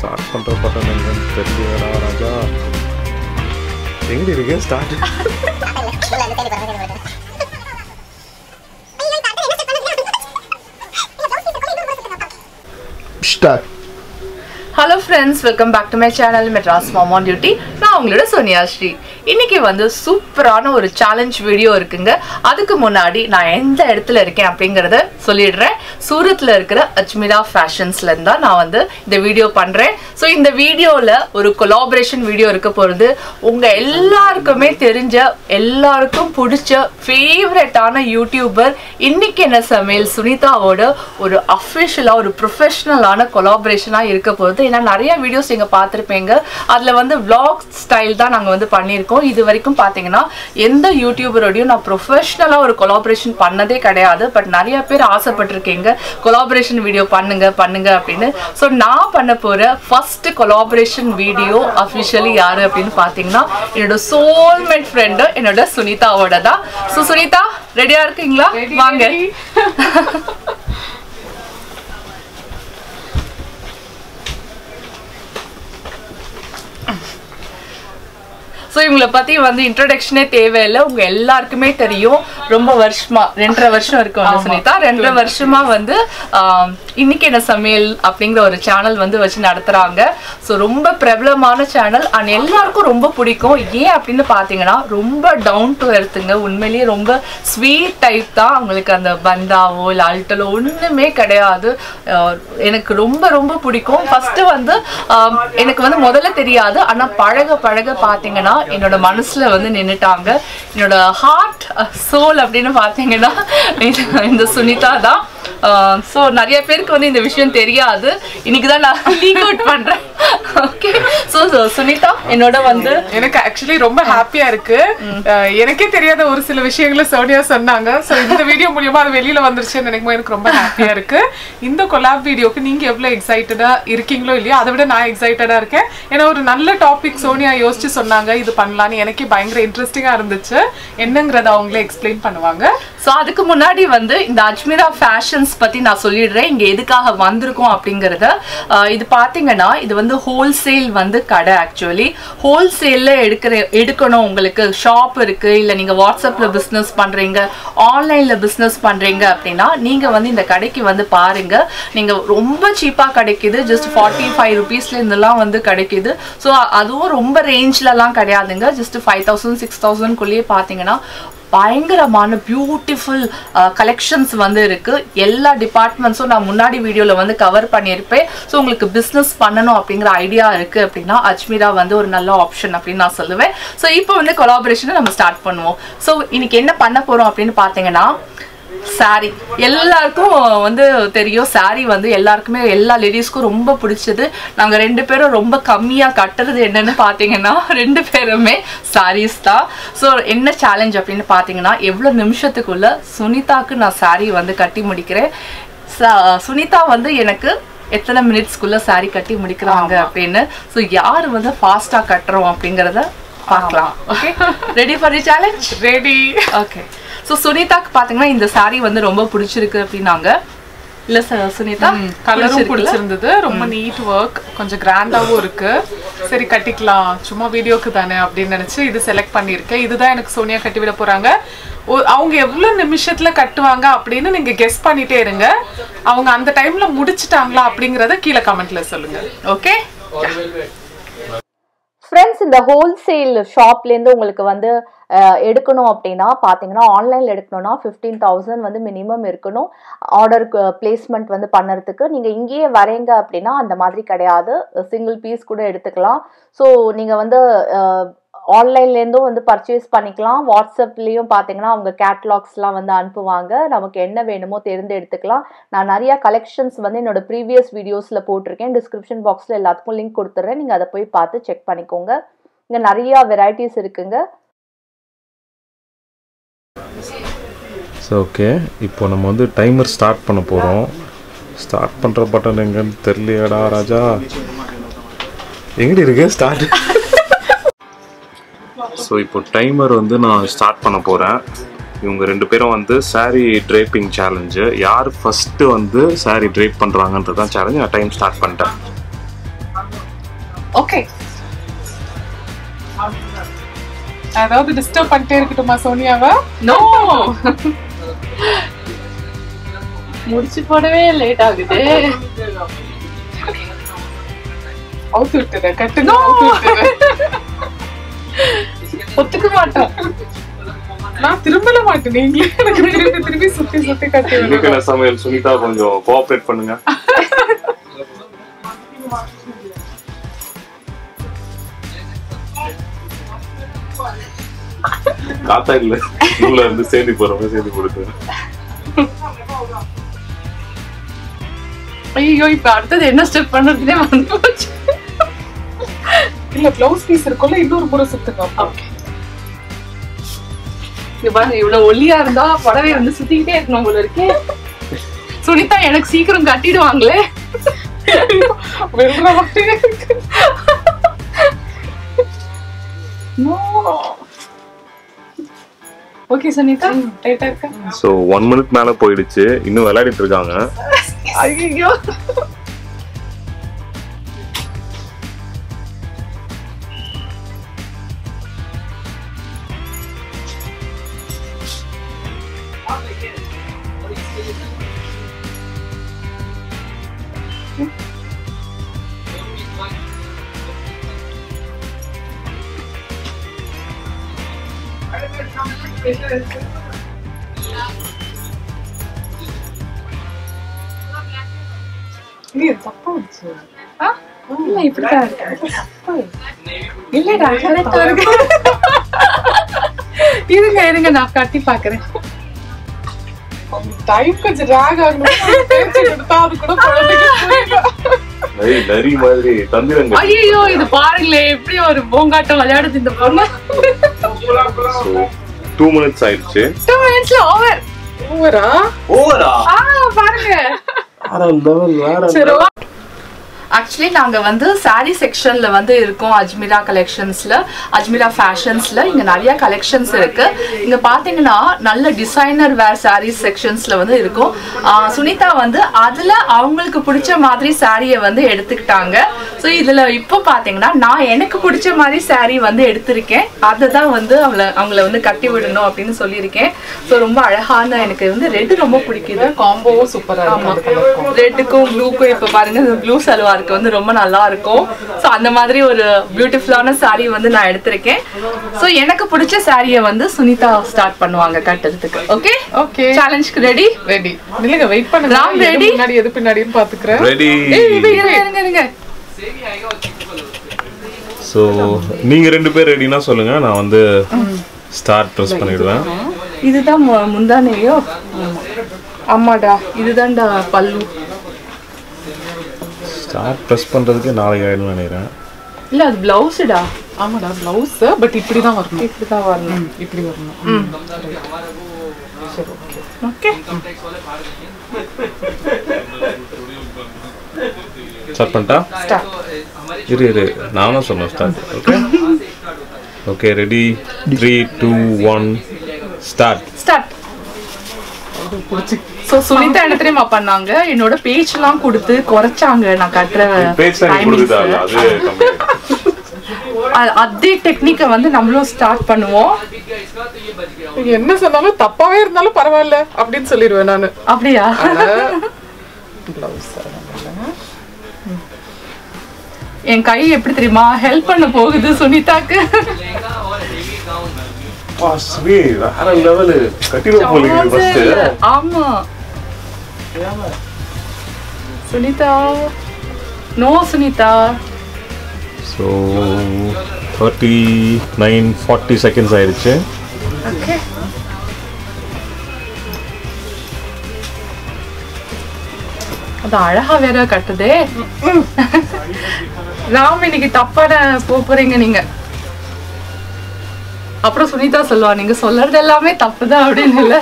Start பண்ணுற button எங்கன்னு தெரியலடா ராஜா எங்கே இருக்கு start start hello friends welcome back to my channel Madras mom on duty நான் உங்களோட சோனியா ஸ்ரீ இன்னைக்கு வந்து சூப்பரான ஒரு சேலஞ்ச் வீடியோ இருக்குங்க அதுக்கு முன்னாடி நான் எந்த இடத்துல இருக்கேன் அப்படிங்கிறத சொல்லிடுறேன் சூரத்தில் இருக்கிற அஜ்மிரா ஃபேஷன்ஸ்லேருந்து தான் நான் வந்து இந்த வீடியோ பண்ணுறேன் ஸோ இந்த வீடியோவில் ஒரு கொலாபரேஷன் வீடியோ இருக்க போகிறது உங்கள் எல்லாருக்குமே தெரிஞ்ச எல்லாருக்கும் பிடிச்ச ஃபேவரட்டான யூடியூபர் இன்னைக்கு என்ன சமையல் சுனிதாவோட ஒரு அஃபிஷியலாக ஒரு ப்ரொஃபஷ்னலான கொலாபரேஷனாக இருக்க போகுது ஏன்னா நிறைய வீடியோஸ் நீங்கள் பார்த்துருப்பீங்க அதில் வந்து vlog ஸ்டைல் தான் நாங்கள் வந்து பண்ணியிருக்கோம் இது வரைக்கும் பார்த்தீங்கன்னா எந்த யூடியூபரோடையும் நான் ப்ரொஃபஷ்னலாக ஒரு கொலாபரேஷன் பண்ணதே கிடையாது பட் நிறைய பேர் ஆசைப்பட்டிருக்கீங்க கொலாபரேஷன் வீடியோ பண்ணுங்க பண்ணுங்க அப்படின்னு ஸோ நான் பண்ண போகிற ஃபர்ஸ்ட் கொலாபரேஷன் வீடியோ அஃபிஷியலி யாரு அப்படின்னு பார்த்தீங்கன்னா என்னோட சோல்மேட் ஃப்ரெண்டு என்னோட சுனிதாவோட தான் ஸோ சுனிதா ரெடியாக இருக்கீங்களா வாங்க ஸோ இவங்களை பற்றி வந்து இன்ட்ரடக்ஷனே தேவையில்லை உங்க எல்லாருக்குமே தெரியும் ரொம்ப வருஷமா ரெண்டரை வருஷம் இருக்கும் வந்து சுனிதா ரெண்டரை வருஷமா வந்து ஆம், இன்னைக்கு என்ன சமையல் அப்படிங்கிற ஒரு சேனல் வந்து வச்சு நடத்துறாங்க ஸோ ரொம்ப பிரபலமான சேனல் அண்ட் எல்லாருக்கும் ரொம்ப பிடிக்கும் ஏன் அப்படின்னு பார்த்தீங்கன்னா ரொம்ப டவுன் டு எர்த்துங்க உண்மையிலேயே ரொம்ப ஸ்வீட் டைப் தான் அவங்களுக்கு அந்த பந்தாவோ இல்லை அல்ட்டலோ ஒன்றுமே கிடையாது அஹ், எனக்கு ரொம்ப ரொம்ப பிடிக்கும் ஃபர்ஸ்ட் வந்து ஆம், எனக்கு வந்து முதல்ல தெரியாது ஆனா பழக பழக பார்த்தீங்கன்னா என்னோட மனசுல வந்து நின்னுட்டாங்க என்னோட ஹார்ட் சோல் அப்படின்னு பார்த்தீங்கன்னா இந்த- இந்த சுனிதா தான் ஸோ நிறைய பேருக்கு வந்து இந்த விஷயம் தெரியாது இன்னைக்கு தான் நான் லீக் அவுட் பண்றேன் ஓகே ஸோ சுனிதா என்னோட வந்து எனக்கு ஆக்சுவலி ரொம்ப ஹாப்பியா இருக்கு அஹ் எனக்கே தெரியாத ஒரு சில விஷயங்களை சோனியா சொன்னாங்க சோ இந்த வீடியோ மூலியமா அது வெளியில வந்துருச்சுன்னு நினைக்கும் எனக்கு ரொம்ப ஹாப்பியா இருக்கு இந்த கொலாப் வீடியோக்கு நீங்க எவ்வளவு எக்ஸைட்டடா இருக்கீங்களோ இல்லையோ அதை விட நான் எக்ஸைட்டடா இருக்கேன் ஏன்னா ஒரு நல்ல டாபிக் சோனியா யோசிச்சு சொன்னாங்க இது பண்ணலாம்னு எனக்கே பயங்கர இன்ட்ரெஸ்டிங்கா இருந்துச்சு என்னங்கறத அவங்களே எக்ஸ்பிளைன் பண்ணுவாங்க ஸோ அதுக்கு முன்னாடி வந்து இந்த அஜ்மீரா ஃபேஷன்ஸ் பத்தி நான் சொல்லிடுறேன் இங்க எதுக்காக வந்திருக்கோம் அப்படிங்கறத ஆஹ் இது பாத்தீங்கன்னா இது வந்து ஹோல்சேல் வந்து கடை ஆக்சுவலி ஹோல்சேல்ல எடுக்கிற எடுக்கணும் உங்களுக்கு ஷாப் இருக்கு இல்ல நீங்க வாட்ஸ்அப்ல பிசினஸ் பண்றீங்க ஆன்லைன்ல பிசினஸ் பண்றீங்க அப்படின்னா நீங்க வந்து இந்த கடைக்கு வந்து பாருங்க நீங்க ரொம்ப சீப்பா கிடைக்குது ஜஸ்ட் ஃபார்ட்டி ஃபைவ் ருபீஸ்ல இருந்தெல்லாம் வந்து கிடைக்குது ஸோ அதுவும் ரொம்ப ரேஞ்ச்லலாம் கிடையாதுங்க ஜஸ்ட் ஃபைவ் தௌசண்ட் சிக்ஸ் தௌசண்ட்குள்ளேயே பார்த்தீங்கன்னா பயங்கரமான பியூட்டிஃபுல் கலெக்ஷன்ஸ் வந்து இருக்கு எல்லா டிபார்ட்மெண்ட்ஸும் நான் முன்னாடி வீடியோவில் வந்து கவர் பண்ணியிருப்பேன் ஸோ உங்களுக்கு பிஸ்னஸ் பண்ணணும் அப்படிங்கிற ஐடியா இருக்கு அப்படின்னா அஜ்மீரா வந்து ஒரு நல்ல ஆப்ஷன் அப்படின்னு நான் சொல்லுவேன் ஸோ இப்போ வந்து கொலாபரேஷனை நம்ம ஸ்டார்ட் பண்ணுவோம் ஸோ இன்னைக்கு என்ன பண்ண போறோம் அப்படின்னு பார்த்தீங்கன்னா சாரி எல்லாருக்கும் வந்து தெரியும் சாரி வந்து எல்லாருக்குமே எல்லா லேடிஸ்க்கும் ரொம்ப பிடிச்சது நாங்க ரெண்டு பேரும் ரொம்ப கம்மியா கட்டுறது என்னன்னு பாத்தீங்கன்னா ரெண்டு பேருமே சாரீஸ் தான் ஸோ என்ன சேலஞ்ச் அப்படின்னு பாத்தீங்கன்னா எவ்வளவு நிமிஷத்துக்குள்ள சுனிதாக்கு நான் சாரி வந்து கட்டி முடிக்கிறேன் ச- சுனிதா வந்து எனக்கு எத்தனை மினிட்ஸ்க்குள்ள சாரி கட்டி முடிக்கிறாங்க அப்படின்னு ஸோ யார் வந்து ஃபாஸ்டா கட்டுறோம் அப்படிங்கறத பார்க்கலாம் okay ready for the challenge ready okay so சுனிதாக்கு பார்த்தீங்கன்னா இந்த saree வந்து ரொம்ப பிடிச்சிருக்கு அப்படின்னாங்க இல்ல சார் சுனிதா கலரும் பிடிச்சிருந்தது ரொம்ப நீட் ஒர்க் கொஞ்சம் கிராண்டாவும் இருக்கு சரி கட்டிக்கலாம் சும்மா வீடியோக்கு தானே அப்படின்னு நினைச்சு இது செலக்ட் பண்ணியிருக்கேன் இதுதான் எனக்கு சோனியா கட்டி விட போறாங்க ஒ- அவங்க எவ்வளவு நிமிஷத்துல கட்டுவாங்க அப்படின்னு நீங்க கெஸ் பண்ணிட்டே இருங்க அவங்க அந்த டைம்ல முடிச்சிட்டாங்களா அப்படிங்கறத கீழே கமெண்ட்ல சொல்லுங்க ஓகே ஃப்ரெண்ட்ஸ் இந்த ஹோல்சேல் ஷாப்லேருந்து உங்களுக்கு வந்து அஹ், எடுக்கணும் அப்படின்னா பார்த்தீங்கன்னா ஆன்லைனில் எடுக்கணும்னா ஃபிஃப்டீன் தௌசண்ட் வந்து மினிமம் இருக்கணும் ஆர்டர் பிளேஸ்மெண்ட் வந்து பண்ணுறதுக்கு நீங்கள் இங்கேயே வரீங்க அப்படின்னா அந்த மாதிரி கிடையாது சிங்கிள் பீஸ் கூட எடுத்துக்கலாம் ஸோ நீங்கள் வந்து ஆன்லைன்லேருந்தும் வந்து பர்ச்சேஸ் பண்ணிக்கலாம் வாட்ஸ்அப்லேயும் பார்த்தீங்கன்னா அவங்க கேட்லாக்ஸ்லாம் வந்து அனுப்புவாங்க நமக்கு என்ன வேணுமோ தேர்ந்து எடுத்துக்கலாம் நான் நிறைய கலெக்ஷன்ஸ் வந்து என்னோட ப்ரீவியஸ் வீடியோஸில் போட்டிருக்கேன் டிஸ்கிரிப்ஷன் பாக்ஸில் எல்லாத்துக்கும் லிங்க் கொடுத்துட்றேன் நீங்கள் அதை போய் பார்த்து செக் பண்ணிக்கோங்க இங்கே நிறையா வெரைட்டிஸ் இருக்குங்க ஸோ ஓகே இப்போ நம்ம வந்து டைமர் ஸ்டார்ட் பண்ண போகிறோம் ஸ்டார்ட் பண்ணுற பட்டன் எங்கன்னு தெரியலையாடா ராஜா எங்கடி இருக்கு ஸ்டார்ட் ஸோ இப்போ டைமர் வந்து நான் ஸ்டார்ட் பண்ண போகிறேன் இவங்க ரெண்டு பேரும் வந்து saree draping சேலஞ்சு யார் ஃபஸ்ட்டு வந்து saree drape பண்ணுறாங்கன்றது தான் சேலஞ்சு நான் டைம் ஸ்டார்ட் பண்ணிட்டேன் ஓகே அதாவது டிஸ்டர்ப் பண்ணிட்டே இருக்கட்டுமா சோனியாவா நோ முடிச்சு போடவே லேட் ஆகுது அவுத்து விட்டுறேன் கட்டுங்க அவுத்து விட்டுறேன் ஒத்துக்க மாட்டோம் நான் திரும்பல மாட்டேன் நீங்களே எனக்கு திரும்பி திரும்பி சுத்தி சுத்தி கட்டி இன்னைக்கு விடுங்க என்ன சமையல் சுனிதா கொஞ்சம் கோஆப்ரேட் பண்ணுங்க காத்தா இல்ல உள்ள இருந்து சேர்ந்து போறவங்க சேர்ந்து கொடுத்து ஐயோ இப்ப அடுத்தது என்ன ஸ்டெப் பண்றதுனே வந்து போச்சு இல்ல பிளவுஸ் பீஸ் இருக்கும்ல இன்னொரு முறை சுத்துங்க ஓகே இங்க பாருங்க இவ்வளவு ஒல்லியா இருந்தா புடவை வந்து சுத்திக்கிட்டே இருக்கணும் போல இருக்கே சுனிதா எனக்கு சீக்கிரம் கட்டிடுவாங்களே வெல்ற மாதிரி இருக்கு ஓகே சுனிதா டைட்டா இருக்கா ஸோ ஒன் மினிட் மேல போயிடுச்சு இன்னும் விளையாடிட்டு இருக்காங்க ஐயோ நீ தப்பா வச்சு இல்ல இப்படிதான் இருக்கு இல்லடா கரெக்டா இருக்கு இருங்க இருங்க நான் கட்டி பாக்குறேன் டைம் கொஞ்சம் டிராக் ஆகணும் பேச்சு கொடுத்தா அது கூட குழந்தைக்கு புரியல. நரி நரி மாதிரி தந்திரங்கள் ஐயோ இது பாருங்களேன் எப்படி ஒரு போங்காட்டம் விளையாடுது இந்த பொண்ணு ஸோ டூ மினிட்ஸ் ஆயிடுச்சு டூ மினிட்ஸ்ல ஓவர் ஓவரா ஓவரா ஆ பாருங்க வேற லெவல் வேற சரி ஆக்சுவலி நாங்க வந்து saree செக்ஷன்ல வந்து இருக்கோம் அஜ்மீரா கலெக்ஷன்ஸ்ல அஜ்மீரா ஃபேஷன்ஸ்ல இங்க நிறைய கலெக்ஷன்ஸ் இருக்கு இங்க பாத்தீங்கன்னா நல்ல டிசைனர் வேர் sarees செக்ஷன்ஸ்ல வந்து இருக்கும் ஆஹ் சுனிதா வந்து அதுல அவங்களுக்கு பிடிச்ச மாதிரி சாரியை வந்து எடுத்துக்கிட்டாங்க ஸோ இதுல இப்போ பாத்தீங்கன்னா நான் எனக்கு பிடிச்ச மாதிரி saree வந்து எடுத்திருக்கேன் அதை தான் வந்து அவங்கள அவங்கள வந்து கட்டி விடணும் அப்படின்னு சொல்லியிருக்கேன் ஸோ ரொம்ப அழகான எனக்கு வந்து ரெட் ரொம்ப பிடிக்குது காம்போவும் சூப்பரா இருக்கு அந்த கலருக்கும் ரெட்டுக்கும் ப்ளூக்கும் இப்போ பாருங்க இந்த ப்ளூ சல்வாருக்கு வந்து ரொம்ப நல்லா இருக்கும் ஸோ அந்த மாதிரி ஒரு பியூட்டிஃபுல்லான saree வந்து நான் எடுத்திருக்கேன் ஸோ எனக்கு பிடிச்ச சாரியை வந்து சுனிதா ஸ்டார்ட் பண்ணுவாங்க கட்டுறதுக்கு ஓகே ஓகே சேலஞ்சுக்கு ரெடி ரெடி இல்லங்க வெயிட் பண்ணுங்க ராம் எது ready? முன்னாடி எது பின்னாடின்னு பாத்துக்கிறேன் ரெடி இருங்க இருங்க இருங்க ஸோ நீங்க ரெண்டு பேர் ரெடினா சொல்லுங்க நான் வந்து ஸ்டார்ட் ப்ரெஸ் பண்ணிடுவேன் இதுதான் மு- முந்தானையோ ஆமாடா இதுதான்டா பல்லு ஸ்டார்ட் ப்ரெஸ் பண்றதுக்கு நாளைக்கு ஆயிடும்னு நினைக்கிறேன் இல்ல அது பிளவுஸ்டா ஆமாடா பிளவுஸ் பட் இப்படிதான் வரணும் இப்படிதான் வரணும் இப்படி வரணும் ஓகே ஸ்டார்ட் பண்ணிட்டா ஸ்டார்ட் இரு இரு நானும் சொன்னேன் start okay okay ready three two one start start so Sunita என்ன தெரியுமா பண்ணாங்க என்னோட பேச்செல்லாம் கொடுத்து குறைச்சாங்க நான் கட்டுற பேச்சு கொடுக்குதா timings. அது கம்மி அ- அதே டெக்னிக்கை வந்து நம்மளும் ஸ்டார்ட் பண்ணுவோம் நீங்க என்ன சொன்னாலும் தப்பாவே இருந்தாலும் பரவாயில்ல அப்படின்னு சொல்லிடுவேன் நானு அப்படியா பிளவுஸ் என் கை எப்படி தெரியுமா ஹெல்ப் பண்ண போகுது சுனிதாக்கு வா, ஸ்ரீ, வேற லெவலு கட்டிடுவோம் போலீங்க ஃபர்ஸ்ட் ஆமா Sunita no Sunita so thirty nine forty seconds ஆயிடுச்சு ஓகே அது அழகா வேற கட்டுதே ராம் இன்னைக்கு தப்பான போக போறீங்க நீங்க அப்புறம் சுனிதா சொல்லுவா நீங்க சொல்றது எல்லாமே தப்புதான் அப்படின்னு இல்ல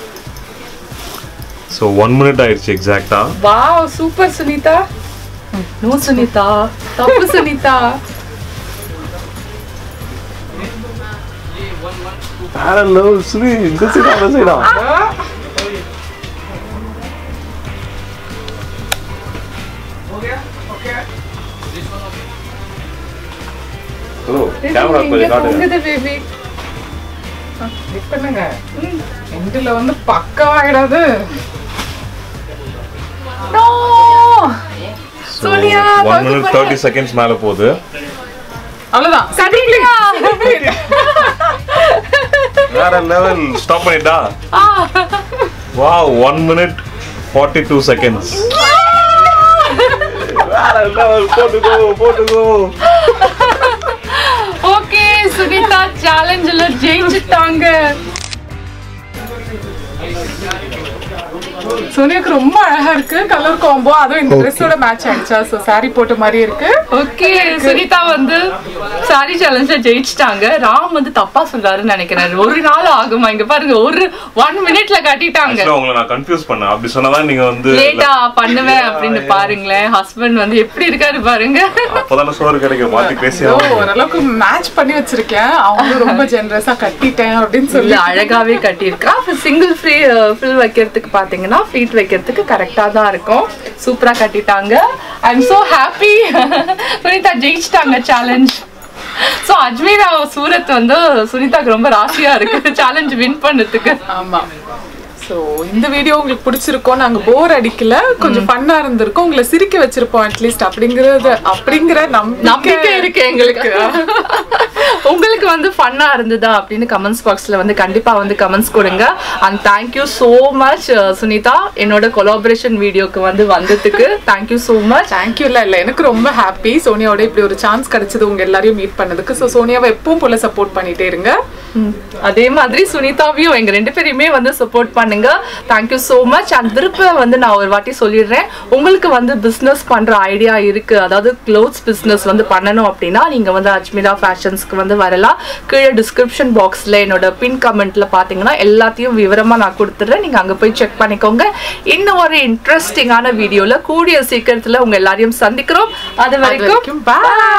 ஸோ ஒன் மினிட் ஆயிடுச்சு எக்ஸாக்டா wow super Sunita no Sunita தப்பு சுனிதா வேற லெவல் ஸ்ரீ இந்த சைடா அந்த சைடா ஹலோ கேமரா கொஞ்சம் காட்டுங்க பேபி பண்ணுங்க எண்டில் வந்து பக்கவாயிடாது No! Sonia one minute thirty seconds மேல போகுது அவ்வளவுதான் கட்டிங்களா வேற லெவல் ஸ்டாப் பண்ணிட்டா வா one minute forty two seconds வேற லெவல் போட்டுக்கோ போட்டுக்கோ ஓகே சுனிதா சேலஞ்சில் ஜெயிச்சுட்டாங்க சோனியாக்கு ரொம்ப அழகா இருக்கு கலர் காம்போ அதுவும் இந்த ட்ரெஸ்ஸோட மேட்ச் ஆயிடுச்சா ஸோ saree போட்ட மாதிரி இருக்கு ஓகே சுனிதா வந்து சாரி சேலஞ்சில ஜெயிச்சிட்டாங்க ராம் வந்து தப்பா சொல்றாருன்னு நினைக்கிறேன் ஒரு நாள் ஆகுமா இங்க பாருங்க ஒரு ஒன் மினிட்ல கட்டிட்டாங்க ஆக்சுவலா உங்களை நான் கன்ஃபியூஸ் பண்ணேன் அப்படி சொன்னதான் நீங்க வந்து லேட்டா பண்ணுவேன் அப்படின்னு பாருங்களேன் ஹஸ்பண்ட் வந்து எப்படி இருக்காரு பாருங்க அப்பதானே சோறு கிடைக்கும் மாத்தி பேசி ஓ, ஓரளவுக்கு மேட்ச் பண்ணி வச்சிருக்கேன் அவங்க ரொம்ப ஜெனரஸா கட்டிட்டேன் அப்படின்னு சொல்லி இல்ல அழகாவே கட்டியிருக்கா சிங்கிள் ஃப்ரீ ஃபில் வைக்கிறதுக்கு பாத்தீங்கன்னா ஃபீட் வைக்கிறதுக்கு கரெக்டா தான் இருக்கும் சூப்பரா கட்டிட்டாங்க I am so happy Sunita ஜெயிச்சிட்டாங்க சேலஞ்ச் சோ அஜ்மீரா சூரத் வந்து சுனிதாக்கு ரொம்ப ராசியா இருக்கு சேலஞ்ச் வின் பண்ணதுக்கு ஆமா சோ இந்த வீடியோ உங்களுக்கு பிடிச்சிருக்கோம் நாங்க போர் அடிக்கல கொஞ்சம் ஃபன்னா இருந்திருக்கும் உங்களை சிரிக்க வச்சிருப்போம் அட்லீஸ்ட் அப்படிங்கறது அப்படிங்கிற நம்பிக்கை நம்பிக்கை இருக்கு எங்களுக்கு உங்களுக்கு வந்து ஃபன்னா இருந்ததா அப்படின்னு கமெண்ட்ஸ் பாக்ஸ்ல வந்து கண்டிப்பா வந்து கமெண்ட்ஸ் கொடுங்க and thank you so much Sunita என்னோட கொலாபரேஷன் வீடியோக்கு வந்து வந்ததுக்கு தேங்க்யூ ஸோ மச் தேங்க்யூ இல்ல இல்ல எனக்கு ரொம்ப ஹாப்பி சோனியாவோட இப்படி ஒரு சான்ஸ் கிடைச்சது உங்க எல்லாரையும் மீட் பண்ணதுக்கு சோ சோனியாவை எப்பவும் போல சப்போர்ட் பண்ணிட்டே இருங்க அதே மாதிரி சுனிதாவையும் எங்க ரெண்டு பேரையுமே வந்து சப்போர்ட் பண்ணுங்க தேங்க்யூ ஸோ மச் அண்ட் திருப்ப வந்து நான் ஒரு வாட்டி சொல்லிடுறேன் உங்களுக்கு வந்து பிஸ்னஸ் பண்ற ஐடியா இருக்கு அதாவது க்ளோத்ஸ் பிஸ்னஸ் வந்து பண்ணணும் அப்படின்னா நீங்க வந்து அஜ்மிரா ஃபேஷன்ஸ்க்கு வந்து வரலாம் கீழே டிஸ்கிரிப்ஷன் பாக்ஸ்ல என்னோட பின் கமெண்ட்ல பாத்தீங்கன்னா எல்லாத்தையும் விவரமா நான் கொடுத்துட்றேன் நீங்க அங்க போய் செக் பண்ணிக்கோங்க இன்னும் ஒரு இன்ட்ரெஸ்டிங்கான வீடியோல கூடிய சீக்கிரத்துல உங்க எல்லாரையும் சந்திக்கிறோம் அது அது வரைக்கும் வரைக்கும் bye.